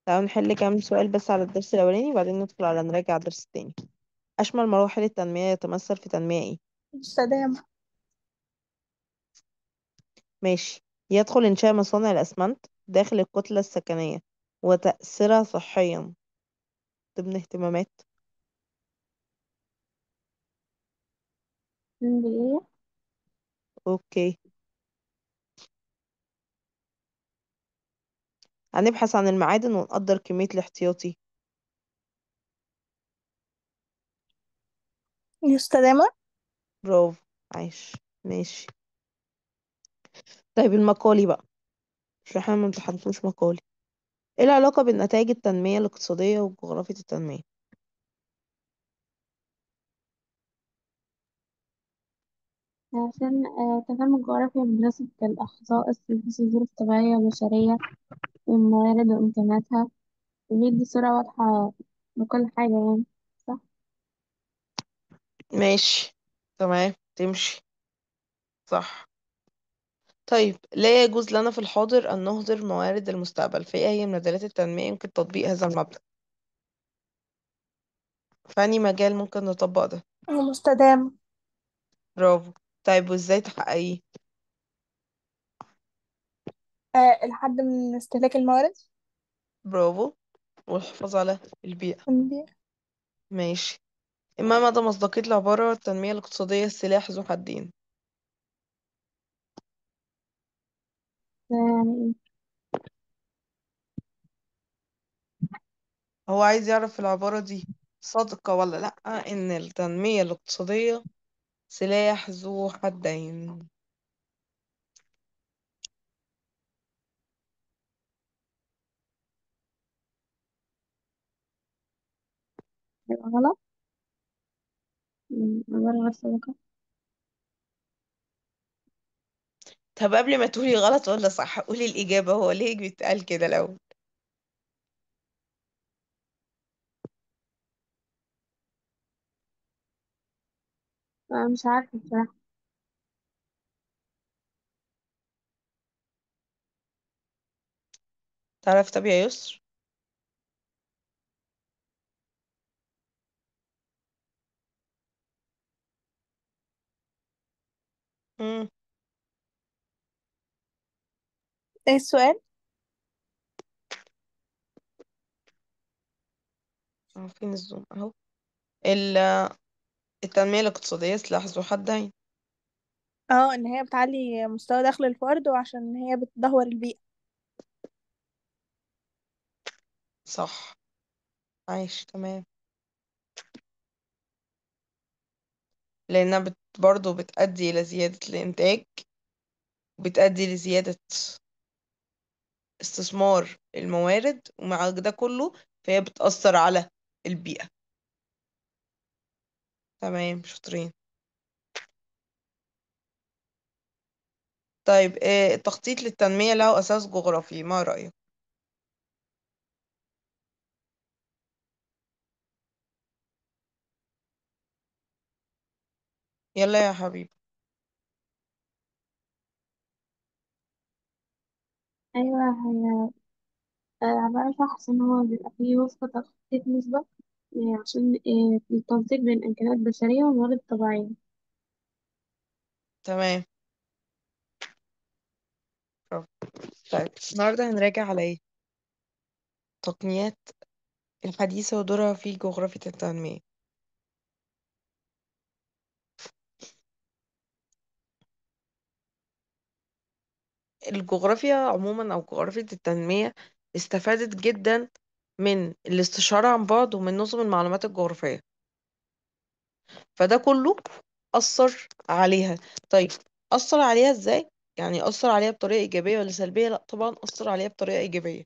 تعالوا نحل كام سؤال بس على الدرس الأولاني وبعدين ندخل على نراجع الدرس التاني أشمل مراحل التنمية يتمثل في تنمية إيه؟ السلام ماشي يدخل إنشاء مصانع الأسمنت داخل الكتلة السكنية وتأثيرها صحيا ضمن اهتمامات بإيه أوكي هنبحث عن المعادن ونقدر كمية الاحتياطي يستدامة برافو عايش ماشي طيب المقالي بقى مش احنا ما امتحنتوش مقالي ايه العلاقة بين نتائج التنمية الاقتصادية وجغرافية التنمية عشان آه، تفهم الجغرافيا بدراسة الخصائص بحيث الظروف الطبيعية والبشرية والموارد وإمكاناتها وبيدي صورة واضحة لكل حاجة يعني صح ماشي تمام تمشي صح طيب لا يجوز لنا في الحاضر أن نهدر موارد المستقبل فإيه هي من مجالات التنمية يمكن تطبيق هذا المبدأ فأني مجال ممكن نطبق ده ومستدام برافو طيب وإزاي تحققيه آه الحد من استهلاك الموارد برافو والحفاظ على البيئة دي ماشي إما مدى مصداقية العبارة التنمية الاقتصادية سلاح ذو حدين ده يعني إيه؟ هو عايز يعرف في العبارة دي صادقة ولا لأ إن التنمية الاقتصادية سلاح ذو حدين يبقى غلط مم، عبارة غير صادقة طب قبل ما تقولي غلط ولا صح قولي الإجابة هو ليه بيتقال كده الأول آه مش عارفة بصراحة تعرف طب يا يسر مم. ايه السؤال؟ أهو فين الزوم أهو ال- التنمية الاقتصادية سلاح ذو حدين اه ان هي بتعلي مستوى دخل الفرد وعشان هي بتدهور البيئة صح عايش تمام لأنها بت... برضو بتؤدي إلى زيادة الإنتاج بتؤدي لزيادة استثمار الموارد ومع ده كله فهي بتأثر على البيئة تمام شاطرين طيب آه، التخطيط للتنمية له أساس جغرافي ما رأيك؟ يلا يا حبيبي ايوه هي آه، عبارة شخص ان هو بيبقى فيه وفق تخطيط مسبق آه، عشان آه، التنسيق بين الامكانيات البشرية والموارد الطبيعية تمام برافو. طيب النهاردة هنراجع على ايه؟ التقنيات الحديثة ودورها في جغرافية التنمية الجغرافيا عموما أو جغرافية التنمية استفادت جدا من الاستشارة عن بعد ومن نظم المعلومات الجغرافية فده كله أثر عليها طيب أثر عليها ازاي؟ يعني أثر عليها بطريقة إيجابية ولا سلبية؟ لا طبعا أثر عليها بطريقة إيجابية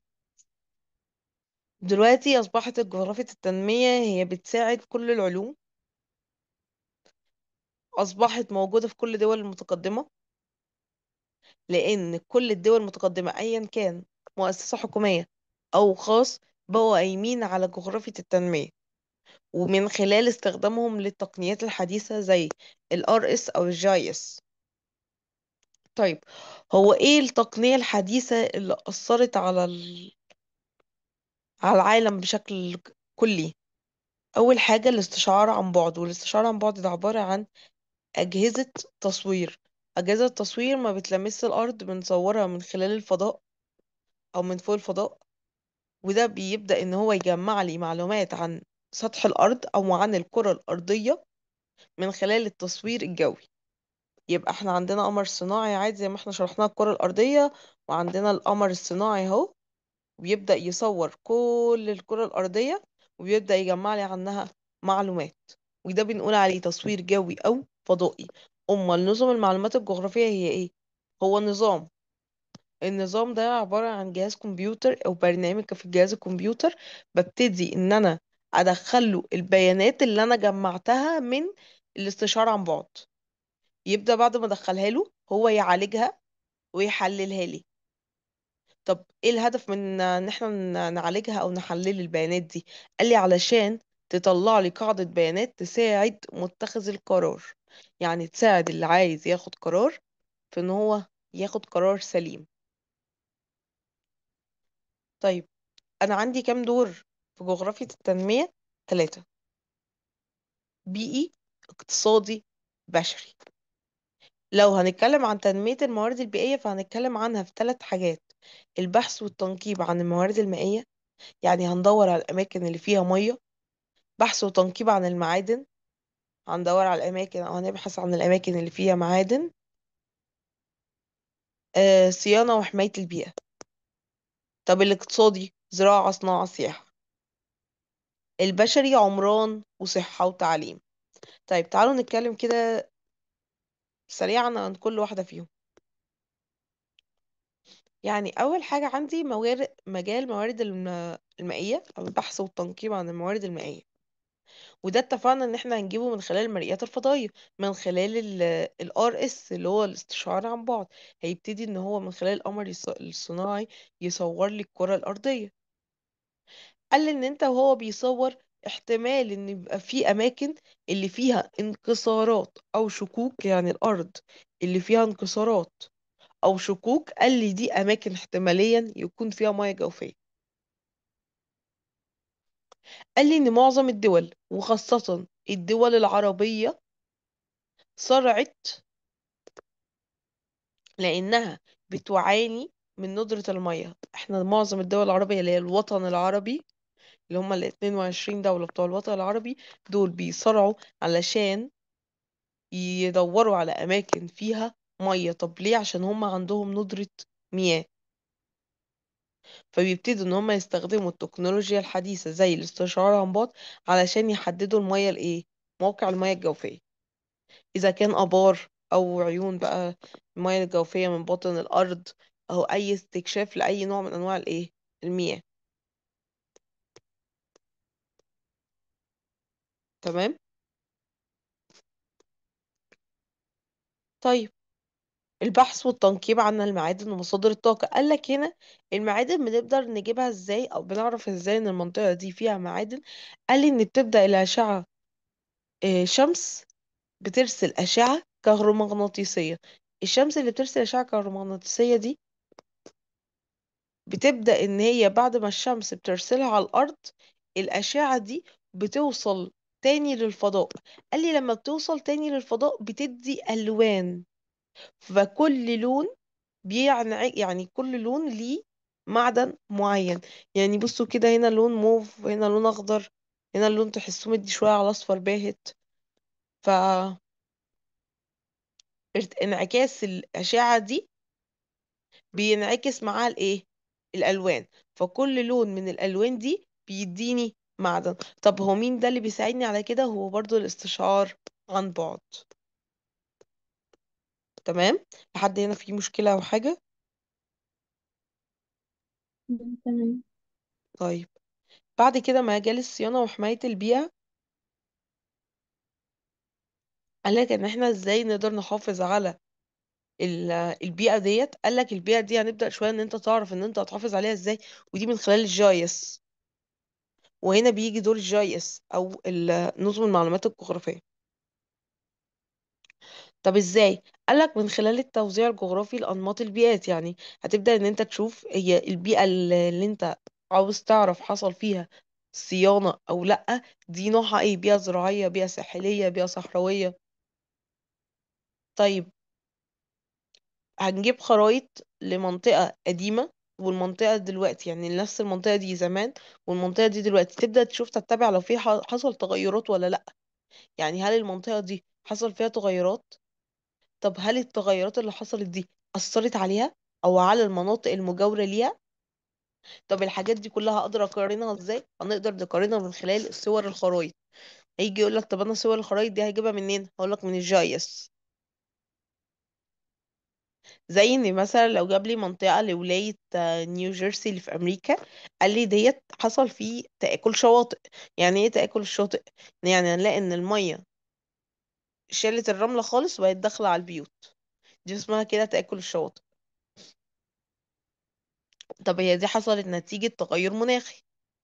دلوقتي أصبحت جغرافية التنمية هي بتساعد كل العلوم أصبحت موجودة في كل دول المتقدمة لأن كل الدول المتقدمة أيا كان مؤسسة حكومية أو خاص بقوا قايمين على جغرافية التنمية ومن خلال استخدامهم للتقنيات الحديثة زي ال RS أو ال GIS طيب هو إيه التقنية الحديثة اللي أثرت على ال... على العالم بشكل ك- كلي أول حاجة الاستشعار عن بعد والاستشعار عن بعد ده عبارة عن أجهزة تصوير أجهزة تصوير ما بتلمس الأرض بنصورها من خلال الفضاء أو من فوق الفضاء وده بيبدأ إن هو يجمع لي معلومات عن سطح الأرض أو عن الكرة الأرضية من خلال التصوير الجوي يبقى احنا عندنا قمر صناعي عادي زي ما احنا شرحنا الكرة الأرضية وعندنا القمر الصناعي اهو ويبدأ يصور كل الكرة الأرضية وبيبدأ يجمع لي عنها معلومات وده بنقول عليه تصوير جوي أو فضائي أمال نظم المعلومات الجغرافية هي إيه؟ هو نظام النظام ده عبارة عن جهاز كمبيوتر أو برنامج في جهاز الكمبيوتر ببتدي إن أنا أدخله البيانات اللي أنا جمعتها من الاستشارة عن بعد يبدأ بعد ما أدخلها له هو يعالجها ويحللها لي طب ايه الهدف من ان احنا ن- نعالجها او نحلل البيانات دي قال لي علشان تطلع لي قاعدة بيانات تساعد متخذ القرار يعني تساعد اللي عايز ياخد قرار في ان هو ياخد قرار سليم طيب انا عندي كام دور في جغرافية التنمية ثلاثة بيئي اقتصادي بشري لو هنتكلم عن تنمية الموارد البيئية فهنتكلم عنها في ثلاث حاجات البحث والتنقيب عن الموارد المائية يعني هندور على الأماكن اللي فيها مية بحث وتنقيب عن المعادن هندور على الأماكن أو هنبحث عن الأماكن اللي فيها معادن آه صيانة وحماية البيئة طب الاقتصادي زراعة صناعة سياحة البشري عمران وصحة وتعليم طيب تعالوا نتكلم كده سريعا عن كل واحدة فيهم يعني أول حاجة عندي موارد مجال موارد الم- المائية أو البحث والتنقيب عن الموارد المائية وده اتفقنا ان احنا هنجيبه من خلال المرئيات الفضائية من خلال ال RS اللي هو الاستشعار عن بعد هيبتدي ان هو من خلال القمر الص- الصناعي يصور لي الكرة الأرضية قال لي ان انت وهو بيصور احتمال ان يبقى في اماكن اللي فيها انكسارات او شكوك يعني الارض اللي فيها انكسارات او شكوك قال لي دي اماكن احتماليا يكون فيها مياه جوفية قال لي ان معظم الدول وخاصة الدول العربية سرعت لأنها بتعاني من ندرة المياه احنا معظم الدول العربية اللي هي الوطن العربي اللي هم ال 22 دولة بتوع الوطن العربي دول بيصارعوا علشان يدوروا على أماكن فيها مية طب ليه عشان هم عندهم ندرة مياه فبيبتدوا ان هم يستخدموا التكنولوجيا الحديثة زي الاستشعار عن بعد علشان يحددوا المياه الايه موقع المياه الجوفية إذا كان آبار أو عيون بقى المياه الجوفية من باطن الأرض أو أي استكشاف لأي نوع من أنواع الإيه المياه تمام طيب البحث والتنقيب عن المعادن ومصادر الطاقة قال لك هنا المعادن بنقدر نجيبها ازاي او بنعرف ازاي ان المنطقة دي فيها معادن قال لي ان بتبدأ الأشعة آه، شمس بترسل أشعة كهرومغناطيسية الشمس اللي بترسل أشعة كهرومغناطيسية دي بتبدأ إن هي بعد ما الشمس بترسلها على الأرض الأشعة دي بتوصل تاني للفضاء قال لي لما بتوصل تاني للفضاء بتدي ألوان فكل لون بيعني يعني كل لون ليه معدن معين يعني بصوا كده هنا لون موف وهنا لون أخضر هنا اللون تحسوه مدي شوية على أصفر باهت فانعكاس الأشعة دي بينعكس معاها الايه الالوان فكل لون من الالوان دي بيديني معدن طب هو مين ده اللي بيساعدني على كده هو برضو الاستشعار عن بعد تمام لحد هنا في مشكلة او حاجة مم، تمام طيب بعد كده مجال الصيانة وحماية البيئة قالك ان احنا ازاي نقدر نحافظ على ال- البيئة ديت قالك البيئة دي هنبدأ شوية ان انت تعرف ان انت هتحافظ عليها ازاي ودي من خلال الجايس وهنا بيجي دور الجايس او ال- نظم المعلومات الجغرافية طب ازاي قالك من خلال التوزيع الجغرافي لأنماط البيئات يعني هتبدأ ان انت تشوف هي البيئة اللي اللي انت عاوز تعرف حصل فيها صيانة أو لأ دي نوعها ايه بيئة زراعية بيئة ساحلية بيئة صحراوية طيب هنجيب خرايط لمنطقة قديمة والمنطقة دلوقتي يعني نفس المنطقة دي زمان والمنطقة دي دلوقتي تبدأ تشوف تتبع لو في ح- حصل تغيرات ولا لأ يعني هل المنطقة دي حصل فيها تغيرات طب هل التغيرات اللي حصلت دي أثرت عليها أو على المناطق المجاورة ليها طب الحاجات دي كلها أقدر أقارنها إزاي هنقدر نقارنها من خلال صور الخرايط هيجي يقول لك طب أنا صور الخرايط دي هجيبها منين هقول لك من الجي اس زي ان مثلا لو جاب لي منطقة لولاية آه، نيو جيرسي اللي في امريكا قال لي ديت حصل فيه تآكل شواطئ يعني ايه تآكل الشاطئ يعني هنلاقي ان المية شالت الرملة خالص وبقت داخلة على البيوت دي اسمها كده تآكل الشواطئ طب هي دي حصلت نتيجة تغير مناخي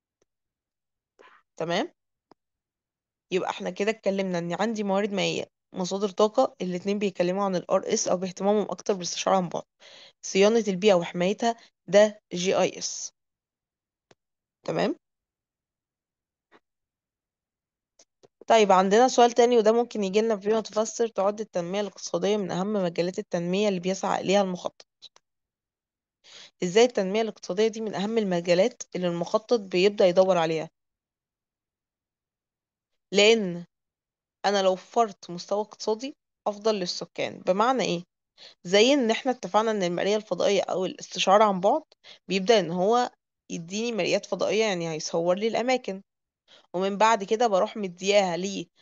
تمام يبقى احنا كده اتكلمنا ان عندي موارد مائية مصادر طاقة الاتنين بيتكلموا عن الار اس او باهتمامهم اكتر بالاستشارة عن بعد صيانة البيئة وحمايتها ده جي اي اس تمام طيب عندنا سؤال تاني وده ممكن يجي لنا فيما تفسر تعد التنمية الاقتصادية من أهم مجالات التنمية اللي بيسعى إليها المخطط إزاي التنمية الاقتصادية دي من أهم المجالات اللي المخطط بيبدأ يدور عليها لأن أنا لو وفرت مستوى اقتصادي أفضل للسكان بمعنى إيه؟ زي إن إحنا اتفقنا إن المراية الفضائية أو الاستشارة عن بعد بيبدأ إن هو يديني مرئيات فضائية يعني هيصور لي الأماكن ومن بعد كده بروح مدياها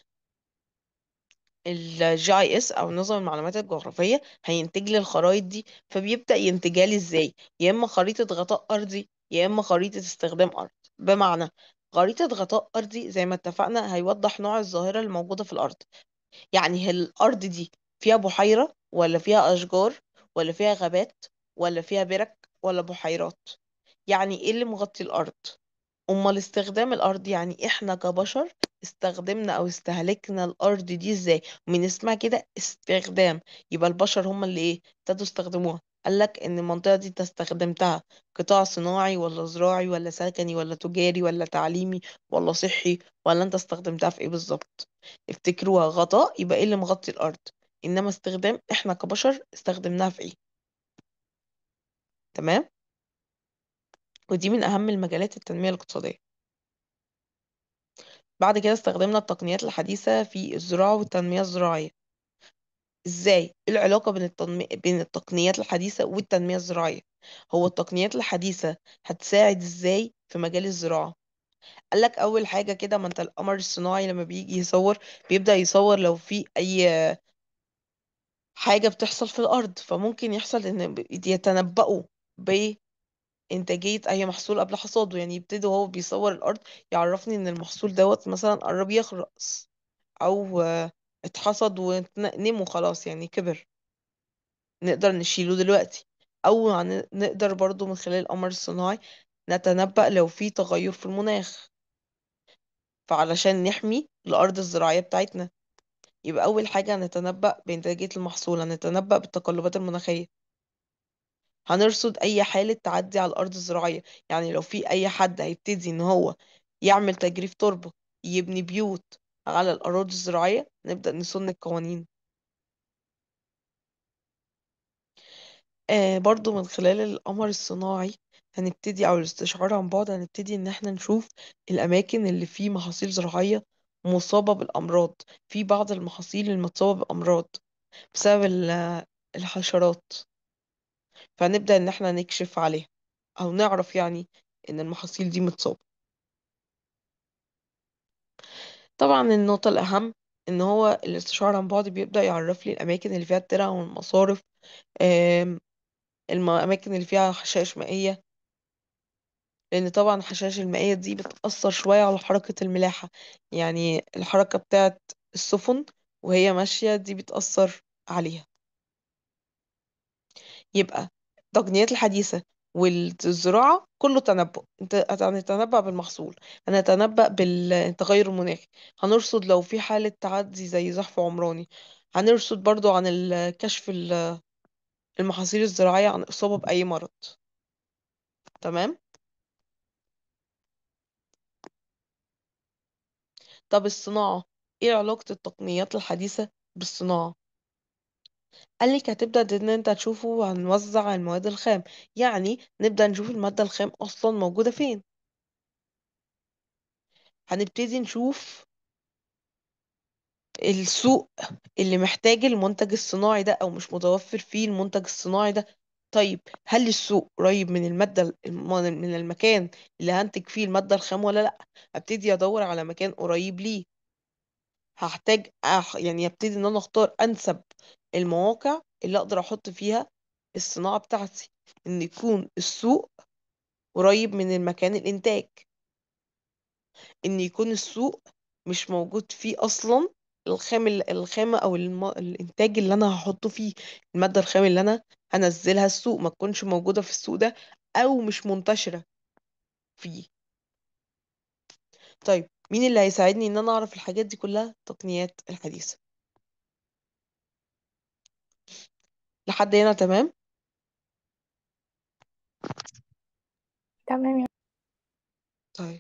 الجي اي اس او نظم المعلومات الجغرافيه هينتج لي الخرائط دي فبيبدا ينتجها لي ازاي يا اما خريطه غطاء ارضي يا اما خريطه استخدام ارض بمعنى خريطه غطاء ارضي زي ما اتفقنا هيوضح نوع الظاهره الموجوده في الارض يعني هي الارض دي فيها بحيره ولا فيها اشجار ولا فيها غابات ولا فيها برك ولا بحيرات يعني ايه اللي مغطي الارض امال استخدام الارض يعني احنا كبشر استخدمنا او استهلكنا الارض دي ازاي من اسمها كده استخدام يبقى البشر هم اللي ايه ابتدوا يستخدموها قالك ان المنطقة دي انت استخدمتها قطاع صناعي ولا زراعي ولا سكني ولا تجاري ولا تعليمي ولا صحي ولا انت استخدمتها في ايه بالظبط افتكروها غطاء يبقى ايه اللي مغطي الارض انما استخدام احنا كبشر استخدمناها في ايه تمام ودي من اهم المجالات التنمية الاقتصادية بعد كده استخدمنا التقنيات الحديثة في الزراعة والتنمية الزراعية ازاي ايه العلاقة بين التنمي... بين التقنيات الحديثة والتنمية الزراعية هو التقنيات الحديثة هتساعد ازاي في مجال الزراعة قالك اول حاجة كده ما انت القمر الصناعي لما بيجي يصور بيبدأ يصور لو في اي حاجة بتحصل في الارض فممكن يحصل ان ب- يتنبؤوا بإنتاجية أي محصول قبل حصاده يعني يبتدي وهو بيصور الأرض يعرفني إن المحصول دوت مثلا قرب يخلص او آه، اتحصد ونمو خلاص يعني كبر نقدر نشيله دلوقتي او هن- نقدر برضو من خلال القمر الصناعي نتنبأ لو في تغير في المناخ فعلشان نحمي الأرض الزراعية بتاعتنا يبقى أول حاجة هنتنبأ بإنتاجية المحصول هنتنبأ بالتقلبات المناخية هنرصد أي حالة تعدي على الأرض الزراعية يعني لو في أي حد هيبتدي إن هو يعمل تجريف تربة يبني بيوت على الأراضي الزراعية نبدأ نصن القوانين آه برضو من خلال القمر الصناعي هنبتدي أو الاستشعار عن بعد هنبتدي إن احنا نشوف الأماكن اللي فيه محاصيل زراعية مصابة بالأمراض في بعض المحاصيل المتصابة بأمراض بسبب ال- الحشرات فهنبدأ إن احنا نكشف عليها أو نعرف يعني إن المحاصيل دي متصابة طبعا النقطة الأهم إن هو الاستشعار عن بعد بيبدأ يعرف لي الأماكن اللي فيها الترع والمصارف آم، الأماكن اللي فيها حشائش مائية لأن طبعا الحشائش المائية دي بتأثر شوية على حركة الملاحة يعني الحركة بتاعت السفن وهي ماشية دي بتأثر عليها يبقى التقنيات الحديثة والزراعة كله تنبؤ انت هنتنبأ بالمحصول هنتنبأ بالتغير المناخي هنرصد لو في حالة تعدي زي زحف عمراني هنرصد برضو عن ال- كشف ال- المحاصيل الزراعية عن إصابة بأي مرض تمام طب الصناعة ايه علاقة التقنيات الحديثة بالصناعة قال لك هتبدأ ان انت تشوفه وهنوزع المواد الخام يعني نبدأ نشوف المادة الخام اصلا موجودة فين هنبتدي نشوف السوق اللي محتاج المنتج الصناعي ده او مش متوفر فيه المنتج الصناعي ده طيب هل السوق قريب من المادة الم- من المكان اللي هنتج فيه المادة الخام ولا لا ابتدي ادور على مكان قريب ليه هحتاج أح يعني ابتدي ان انا اختار انسب المواقع اللي اقدر احط فيها الصناعة بتاعتي ان يكون السوق قريب من المكان الانتاج ان يكون السوق مش موجود فيه اصلا الخام الخامة او الم... الانتاج اللي انا هحطه فيه المادة الخام اللي انا هنزلها السوق ما تكونش موجودة في السوق ده او مش منتشرة فيه طيب مين اللي هيساعدني ان انا اعرف الحاجات دي كلها التقنيات الحديثة لحد هنا تمام تمام طيب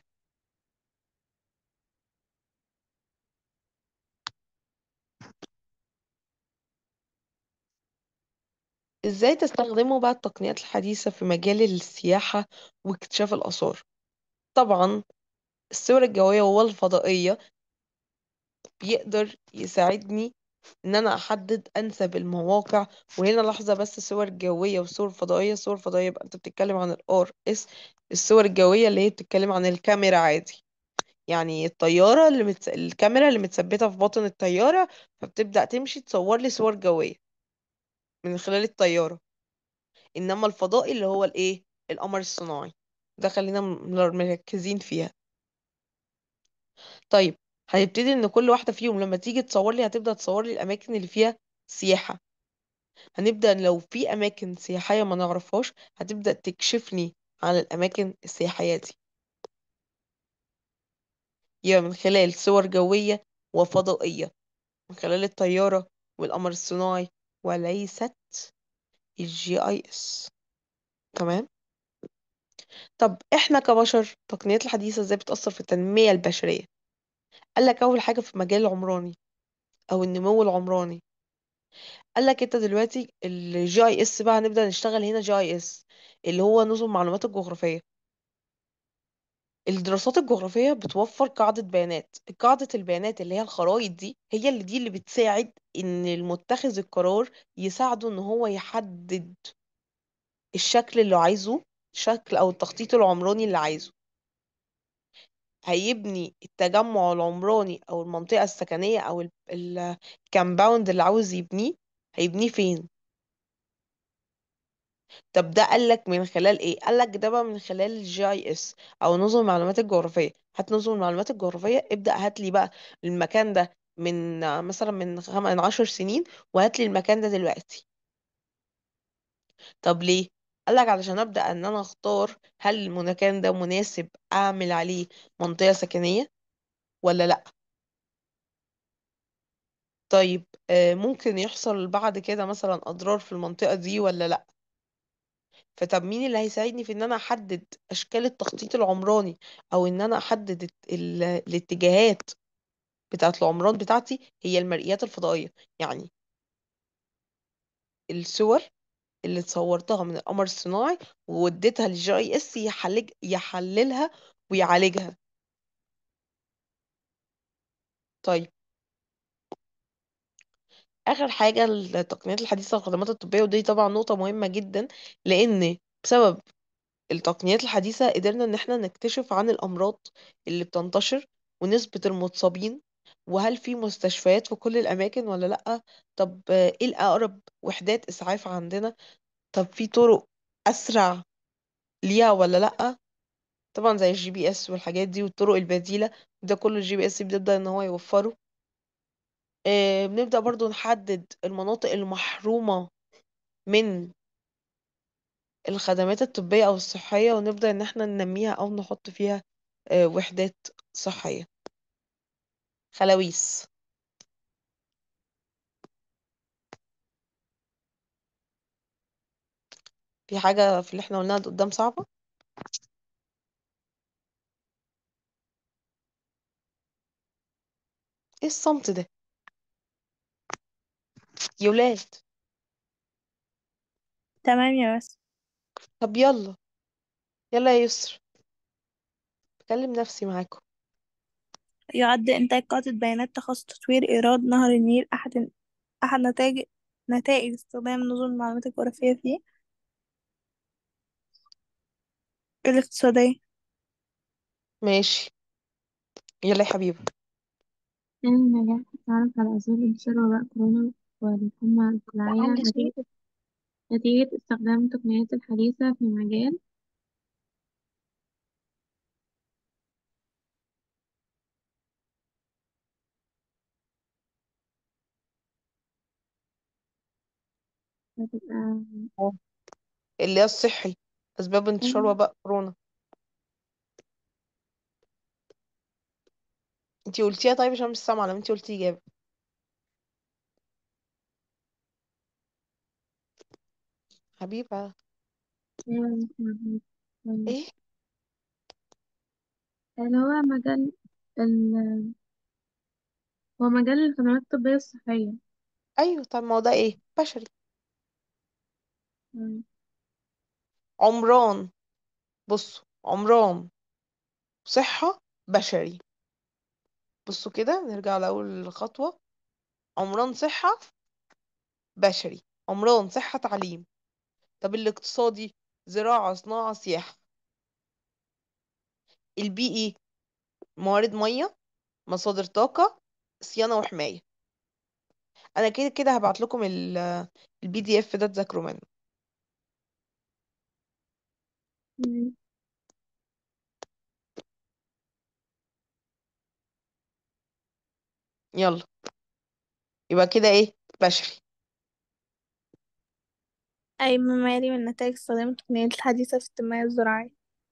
ازاي تستخدموا بقى التقنيات الحديثة في مجال السياحة واكتشاف الآثار طبعا الصور الجوية والفضائية بيقدر يساعدني ان انا احدد انسب المواقع وهنا لحظة بس الصور الجوية والصور الفضائية الصور الفضائية يبقى انت بتتكلم عن الار اس الصور الجوية اللي هي بتتكلم عن الكاميرا عادي يعني الطيارة اللي متس... الكاميرا اللي متثبتة في باطن الطيارة فبتبدأ تمشي تصور لي صور جوية من خلال الطيارة انما الفضائي اللي هو الايه القمر الصناعي ده خلينا م- مركزين فيها طيب هنبتدي ان كل واحدة فيهم لما تيجي تصور لي هتبدأ تصور لي الاماكن اللي فيها سياحة هنبدأ لو في أماكن سياحية ما نعرفهاش هتبدأ تكشفني عن الأماكن السياحية دي يبقى من خلال صور جوية وفضائية من خلال الطيارة والقمر الصناعي وليست الجي اي اس تمام طب احنا كبشر التقنيات الحديثة ازاي بتأثر في التنمية البشرية قال لك أول حاجة في المجال العمراني أو النمو العمراني قال لك انت دلوقتي الجي اي اس بقى هنبدأ نشتغل هنا جي اي اس اللي هو نظم معلومات الجغرافية الدراسات الجغرافية بتوفر قاعدة بيانات قاعدة البيانات اللي هي الخرائط دي هي اللي دي اللي بتساعد ان المتخذ القرار يساعده ان هو يحدد الشكل اللي عايزه شكل او التخطيط العمراني اللي عايزه هيبني التجمع العمراني او المنطقة السكنية او الكامباوند اللي عاوز يبنيه هيبنيه فين طب ده قالك من خلال ايه قالك ده بقى من خلال الجي اي اس او نظم المعلومات الجغرافيه هات نظم المعلومات الجغرافيه ابدا هات لي بقى المكان ده من آه، مثلا من خم... من عشر سنين وهات لي المكان ده دلوقتي طب ليه قالك علشان ابدا ان انا اختار هل المكان ده مناسب اعمل عليه منطقه سكنيه ولا لا طيب آه، ممكن يحصل بعد كده مثلا اضرار في المنطقه دي ولا لا فطب مين اللي هيساعدني في ان انا احدد اشكال التخطيط العمراني او ان انا احدد الت- ال- الاتجاهات بتاعه العمران بتاعتي هي المرئيات الفضائيه يعني الصور اللي اتصورتها من القمر الصناعي ووديتها للجي اي اس يحلج يحللها ويعالجها طيب اخر حاجه التقنيات الحديثه والخدمات الطبيه ودي طبعا نقطه مهمه جدا لان بسبب التقنيات الحديثة قدرنا إن احنا نكتشف عن الأمراض اللي بتنتشر ونسبة المصابين وهل في مستشفيات في كل الأماكن ولا لأ طب آه، إيه الأقرب وحدات إسعاف عندنا طب في طرق أسرع ليها ولا لأ طبعا زي الجي بي اس والحاجات دي والطرق البديلة ده كله الجي بي اس بيبدأ إن هو يوفره آه، بنبدأ برضو نحدد المناطق المحرومة من الخدمات الطبية أو الصحية ونبدأ إن احنا ننميها أو نحط فيها آه، وحدات صحية خلاويص في حاجة في اللي احنا قلناها ده قدام صعبة ايه الصمت ده يا ولاد تمام يا بس طب يلا يلا يا يسر بكلم نفسي معاكم يعد إنتاج قاعدة بيانات تخصص تطوير إيراد نهر النيل أحد أحد نتائج نتائج استخدام نظم المعلومات الجغرافية في الاقتصادية ماشي يلا يا حبيبي كان النجاح في التعرف على أسباب انتشار وباء كورونا والحمى القلعية عندي نتيجة صوت نتيجة استخدام التقنيات الحديثة في مجال هتبقى اللي هي الصحي اسباب انتشار وباء كورونا انتي قلتيها طيب عشان مش سامعه لما انتي قلتي اجابه حبيبه ايه اللي هو مجال ال... هو مجال الخدمات الطبية الصحية ايوه طب ما هو ده ايه بشري مم. عمران بصوا عمران صحه بشري بصوا كده نرجع لاول خطوه عمران صحه بشري عمران صحه تعليم طب الاقتصادي زراعه صناعه سياحه البيئي موارد ميه مصادر طاقه صيانه وحمايه انا كده كده هبعت لكم البي دي اف ده تذاكروا منه مم. يلا يبقى كده ايه بشري أي مما يلي من نتائج استخدام التقنيات الحديثة في التنمية الزراعية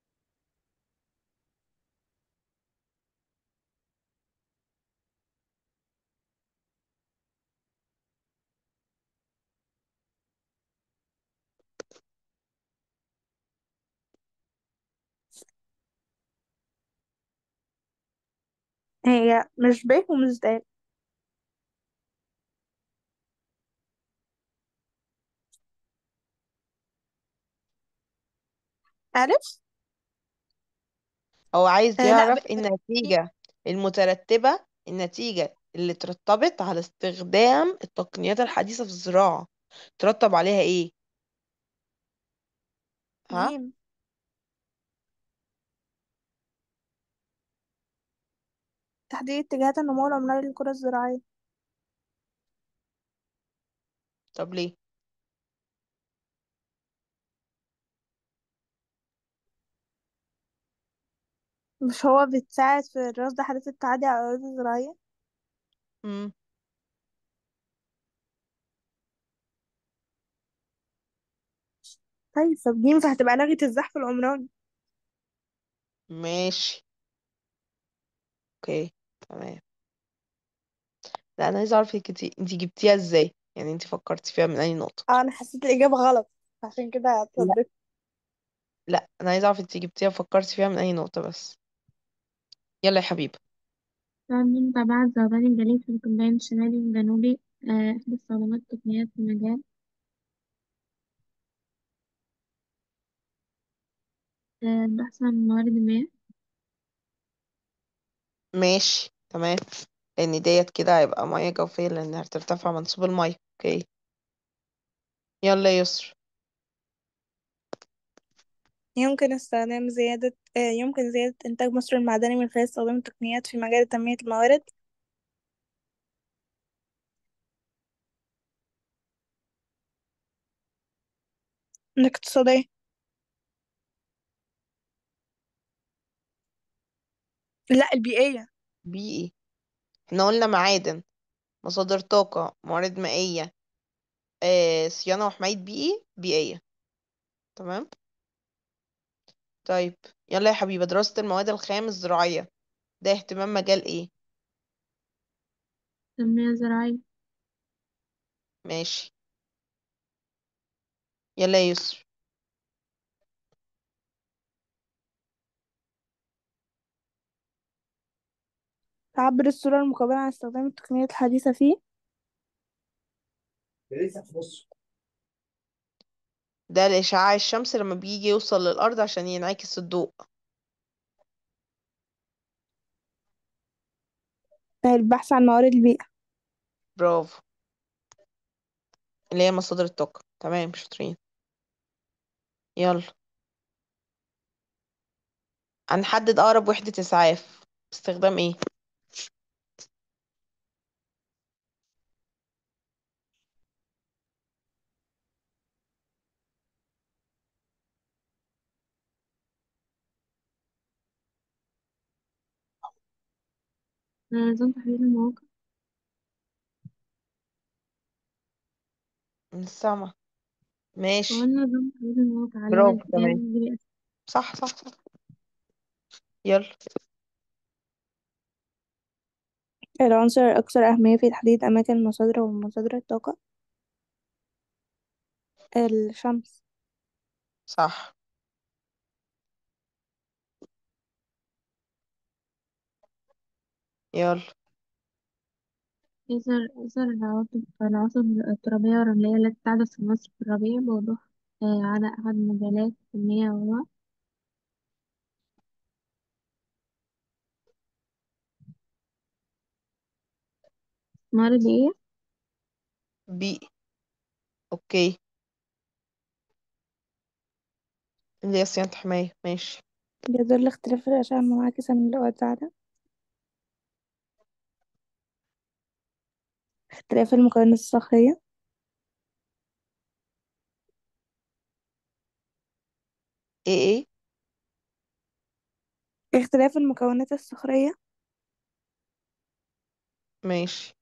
هي مش ب ومش د ألف هو عايز آه لا ب يعرف النتيجة المترتبة النتيجة اللي ترتبط على استخدام التقنيات الحديثة في الزراعة ترتب عليها ايه ها جيم تحديد اتجاهات النمو العمراني للكرة الزراعية طب ليه مش هو بتساعد في رصد حالات التعدي على الأراضي الزراعية مم. طيب طب جيم فهتبقى لغة الزحف العمراني ماشي اوكي تمام لا انا عايزة اعرف انتي انتي جبتيها ازاي يعني انتي فكرتي فيها من اي نقطة اه أنا حسيت الإجابة غلط عشان كده لا اترددت لا انا عايزة اعرف انتي جبتيها فكرتي فيها من اي نقطة بس يلا يا حبيبي من متابعة ذوبان الجليد في القطبين الشمالي والجنوبي آه، إحدى استخدامات التقنيات في مجال آه، البحث عن موارد المياه ماشي تمام لان ديت كده هيبقى مياه جوفية لان هترتفع منسوب المياه اوكي يلا يا يسر يمكن استخدام زيادة آه، يمكن زيادة إنتاج مصر المعدني من خلال استخدام التقنيات في مجال تنمية الموارد الاقتصادية لا البيئية بيئي احنا قلنا معادن مصادر طاقة موارد مائية آه، صيانة وحماية بيئي بيئية تمام طيب يلا يا حبيبة دراسة المواد الخام الزراعية ده اهتمام مجال ايه تنمية زراعية ماشي يلا يا يسر تعبر الصورة المقابلة عن استخدام التقنيات الحديثة فيه ده الإشعاع الشمس لما بيجي يوصل للأرض عشان ينعكس الضوء البحث عن موارد البيئة برافو اللي هي مصادر الطاقة تمام شاطرين يلا هنحدد أقرب وحدة إسعاف باستخدام إيه نظام تحليل المواقع من السما ماشي وقلنا نظام تحليل المواقع اللي هو برافو الجهاز تمام اللي بيقيس صح صح صح يلا العنصر الأكثر أهمية في تحديد أماكن المصادر ومصادر الطاقة الشمس صح يلا يظهر يظهر العواصف العواصف الترابية والرملية التي تحدث في مصر في الربيع بوضوح آه، على أحد مجالات المياه وهو موارد إيه بي أوكي اللي هي صيانة حماية ماشي يدل اختلاف الأشعة المنعكسة من الضوء السعادة اختلاف المكونات الصخرية إيه إيه اختلاف المكونات الصخرية ماشي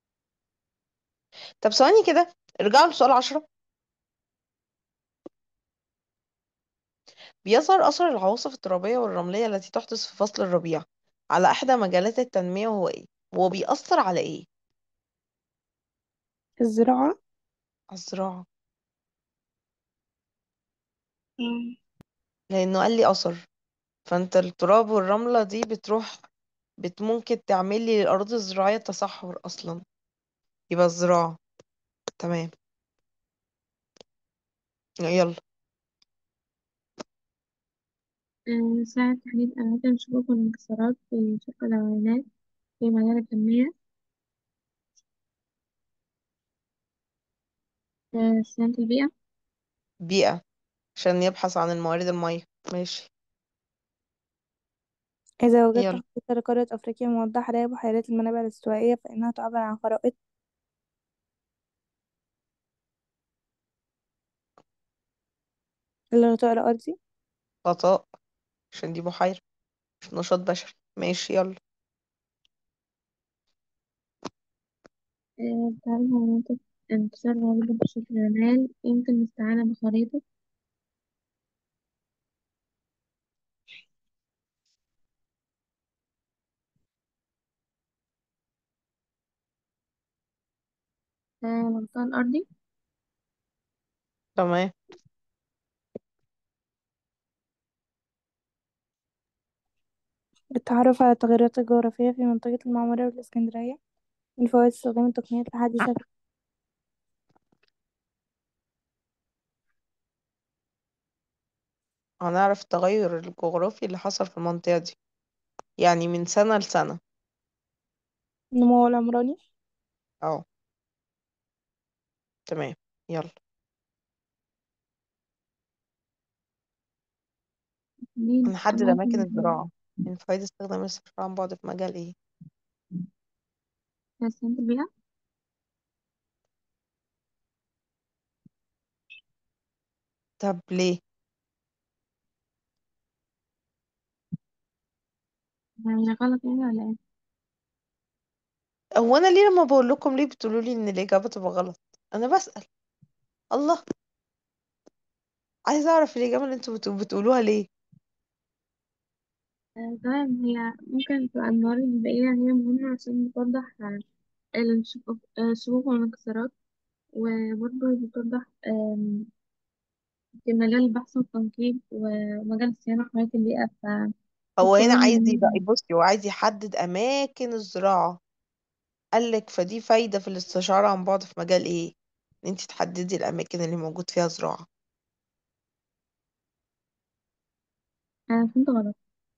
طب ثواني كده ارجعوا لسؤال عشرة بيظهر أثر العواصف الترابية والرملية التي تحدث في فصل الربيع على إحدى مجالات التنمية وهو إيه؟ وهو بيأثر على إيه؟ الزراعة على الزراعة مم. لأنه قال لي أثر فأنت التراب والرملة دي بتروح بت ممكن تعمل لي الأراضي الزراعية تصحر أصلا يبقى الزراعة تمام يلا آه، ساعة تحديد أماكن شقوق والانكسارات في شق العينات في مجال التنمية آه، صيانة البيئة بيئة عشان يبحث عن الموارد المية ماشي إذا وجدت يلا خريطة لقارة أفريقيا موضحة لها بحيرات المنابع الاستوائية فإنها تعبر عن خرائط الغطاء الأرضي غطاء عشان دي بحيرة مش نشاط بشري ماشي يلا آه، تعرف مناطق انتشار موجودة بشكل الرمال يمكن الاستعانة بخريطة آه، الغطاء الأرضي تمام التعرف على التغيرات الجغرافية في منطقة المعمورة والإسكندرية من فوائد استخدام التقنيات الحديثة في هنعرف التغير الجغرافي اللي حصل في المنطقة دي يعني من سنة لسنة النمو العمراني اه تمام يلا تحديد نحدد أماكن أماكن الزراعة من فوائد استخدام الاستشعار عن بعد في مجال إيه صيانة البيئة طب ليه يعني غلط يعني ولا ايه؟ هو أنا ليه لما بقول لكم ليه بتقولوا لي إن الإجابة تبقى غلط أنا بسأل الله عايزة أعرف الإجابة اللي أنتوا بتقو- بتقولوها ليه آه، تمام هي ممكن تبقى الموارد البيئية هي مهمة عشان بتوضح آه، الشقوق آه، الشقوق والانكسارات وبرضه بتوضح آم، في مجال البحث والتنقيب ومجال الصيانة وحماية البيئة هو هنا وكمان عايز يبقى بصي هو عايز يحدد اماكن الزراعة قال لك فدي فايدة في الاستشارة عن بعد في مجال ايه ان انت تحددي الاماكن اللي موجود فيها زراعة أنا فهمت غلط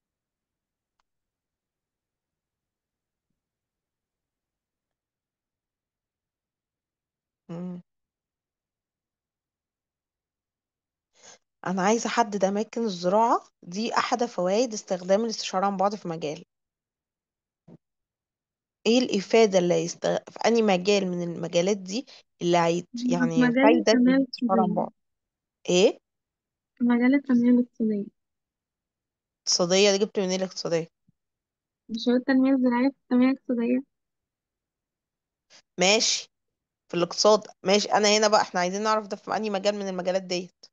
مم. انا عايزة احدد اماكن الزراعة دي احد فوائد استخدام الاستشارة عن بعد في مجال ايه الافادة اللي يست... في انهي مجال من المجالات دي اللي هيت... في يعني مجال فايدة في التنمية الاستشارة عن الاقتصادية بعد ايه في مجال التنمية الاقتصادية اقتصادية دي جبت منين الاقتصادية مش هو التنمية الزراعية في التنمية الاقتصادية ماشي في الاقتصاد ماشي انا هنا بقى احنا عايزين نعرف ده في انهي مجال من المجالات ديت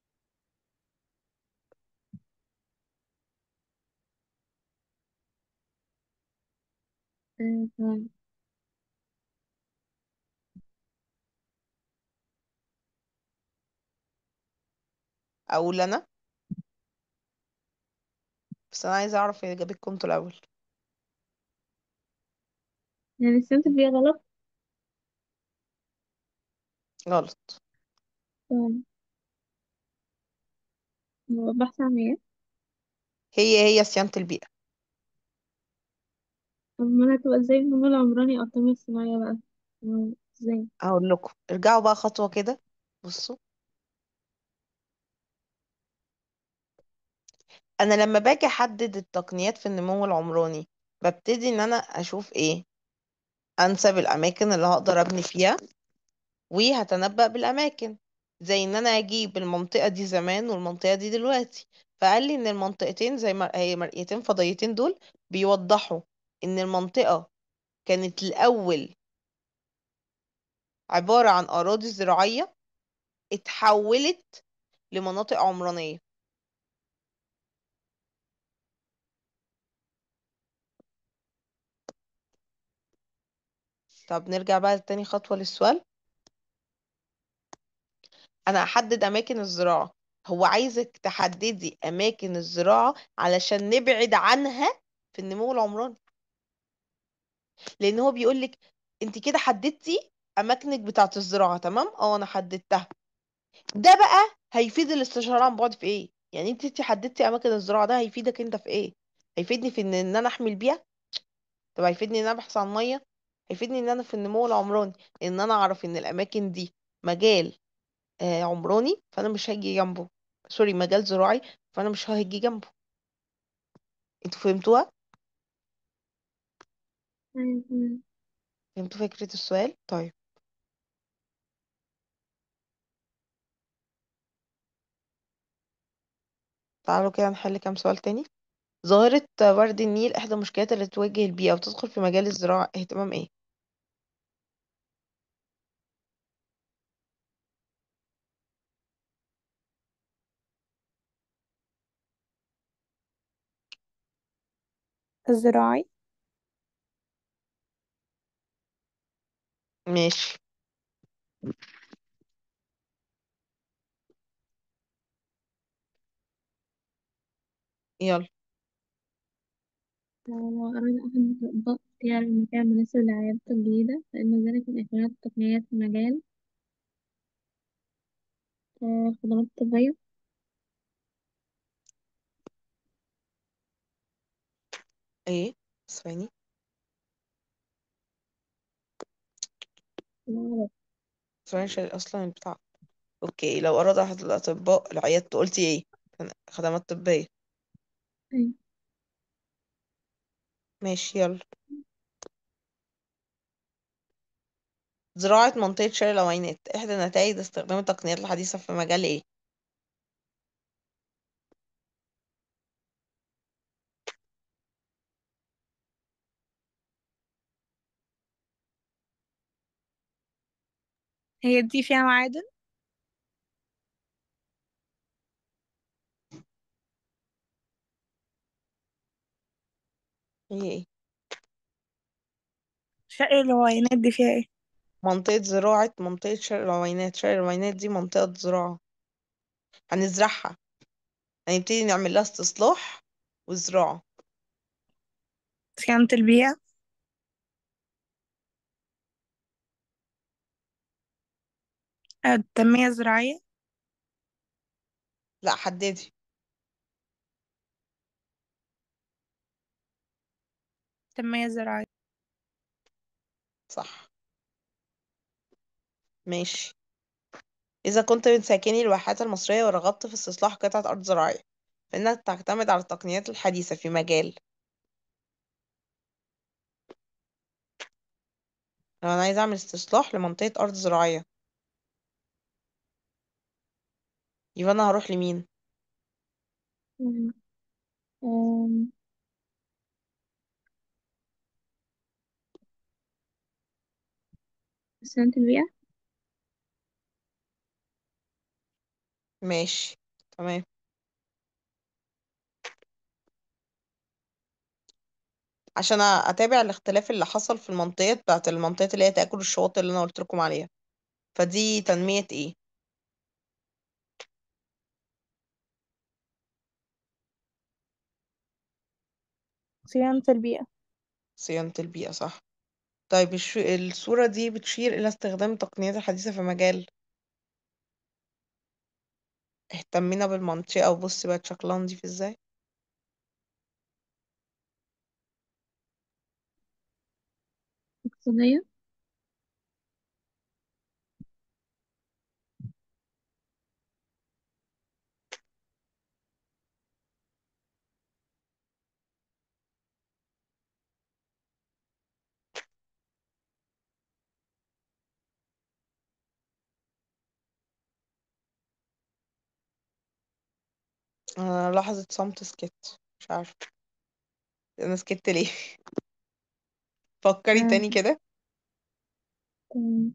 آه، تمام اقول انا بس انا عايزة اعرف اجابتكم انتوا الاول يعني السنت فيها غلط غلط تمام هو بحث عن ايه هي هي صيانة البيئة طب ما هتبقى ازاي النمو العمراني أو التنمية الصناعية بقى آه، ازاي هقول لكم ارجعوا بقى خطوة كده بصوا انا لما باجي احدد التقنيات في النمو العمراني ببتدي ان انا اشوف ايه انسب الاماكن اللي هقدر ابني فيها وهتنبأ بالاماكن زي ان انا اجيب المنطقة دي زمان والمنطقة دي دلوقتي فقال لي ان المنطقتين زي ما هي مرئيتين فضائيتين دول بيوضحوا ان المنطقة كانت الاول عبارة عن اراضي زراعية اتحولت لمناطق عمرانية طب نرجع بقى تاني خطوة للسؤال انا احدد اماكن الزراعة هو عايزك تحددي اماكن الزراعة علشان نبعد عنها في النمو العمراني لان هو بيقولك انت كده حددتي اماكنك بتاعت الزراعة تمام اه انا حددتها ده بقى هيفيد الاستشارة عن بعد في ايه يعني انت انت حددتي اماكن الزراعة ده هيفيدك انت في ايه هيفيدني في ان ان انا احمي البيئة طب هيفيدني ان انا ابحث عن مية هيفيدني ان انا في النمو العمراني ان انا اعرف ان الاماكن دي مجال آه، عمراني فانا مش هاجي جنبه سوري مجال زراعي فانا مش هاجي جنبه انتوا فهمتوها أيوة، تمام. فهمتوا فكرة السؤال طيب تعالوا كده نحل كام سؤال تاني ظاهرة ورد النيل إحدى المشكلات اللي تواجه البيئة وتدخل في مجال الزراعة اهتمام إيه؟ الزراعي ماشي يلا لو أراد أحد الأطباء اختيار المكان المناسب لعيادته الجديدة فإن ذلك من إمكانيات التقنيات في مجال آه، الخدمات الطبية إيه؟ ثواني لا، ثواني عشان أصلا البتاع أوكي لو أراد أحد الأطباء لعيادته قلتي إيه؟ خدمات طبية أيوة. ماشي يلا زراعة منطقة شارع العوينات إحدى نتائج استخدام التقنيات الحديثة في مجال إيه؟ هي دي فيها معادن هي إيه؟ شق العوينات دي فيها ايه منطقة زراعة منطقة شارع العوينات شارع العوينات دي منطقة زراعة هنزرعها هنبتدي نعمل لها استصلاح والزراعة صيانة البيئة آه، التنمية الزراعية لا حددي التنمية الزراعية صح ماشي إذا كنت من ساكني الواحات المصرية ورغبت في استصلاح قطعة أرض زراعية فإنك تعتمد على التقنيات الحديثة في مجال لو أنا عايزة أعمل استصلاح لمنطقة أرض زراعية يبقى أنا هروح لمين؟ مم. آم، صيانة البيئة ماشي تمام عشان أتابع الاختلاف اللي حصل في المنطقة بتاعت المنطقة اللي هي تآكل الشواطئ اللي أنا قلت لكم عليها فدي تنمية إيه؟ صيانة البيئة صيانة البيئة صح طيب الش- الصورة دي بتشير إلى استخدام التقنيات الحديثة في مجال اهتمينا بالمنطقة وبص بقت شكلها نضيف ازاي اقتصادية أنا لحظة صمت سكت مش عارفة أنا سكت ليه فكري آه، تاني كده تمام.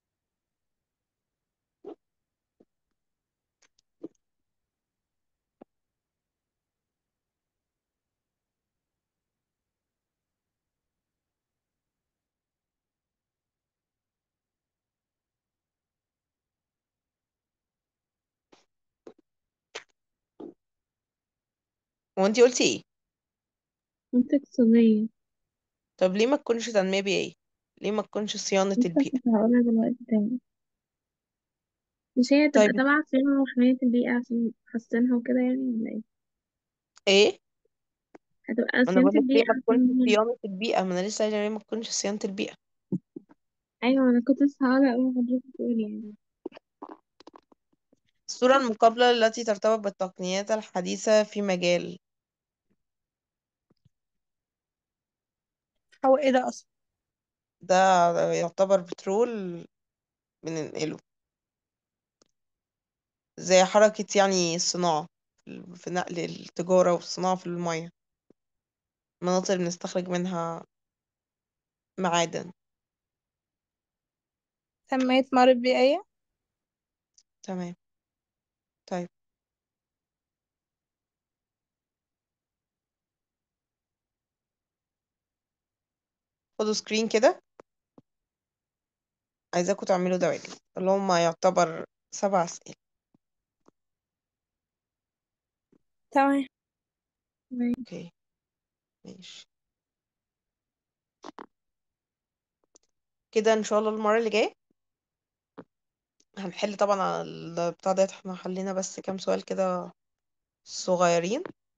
هو انتي قلتي ايه منطقة اقتصادية طب ليه ما تكونش تنمية بيئية ليه ما تكونش صيانة لسه البيئة كنت هقولها دلوقتي تاني مش هي تبقى طيب تبع صيانة وحماية البيئة عشان تحسنها وكده يعني ولا ايه ايه هتبقى انا صيانة بقول لك ليه البيئة ما تكونش عشان هي صيانة البيئة ما انا لسه قايلة ليه ما تكونش صيانة البيئة أيوة أنا كنت لسه هقولها أول ما حضرتك تقولي يعني الصورة المقابلة التي ترتبط بالتقنيات الحديثة في مجال هو ايه ده اصلا ده يعتبر بترول بننقله زي حركة يعني الصناعة في في نقل التجارة والصناعة في المياه المناطق اللي بنستخرج منها معادن تنمية موارد بيئية تمام طيب خدوا سكرين كده عايزاكم تعملوا دواجن اللي هم يعتبر سبع أسئلة تمام تمام. اوكي ماشي كده ان شاء الله المرة اللي جاية هنحل طبعا على البتاع ده احنا حلينا بس كام سؤال كده صغيرين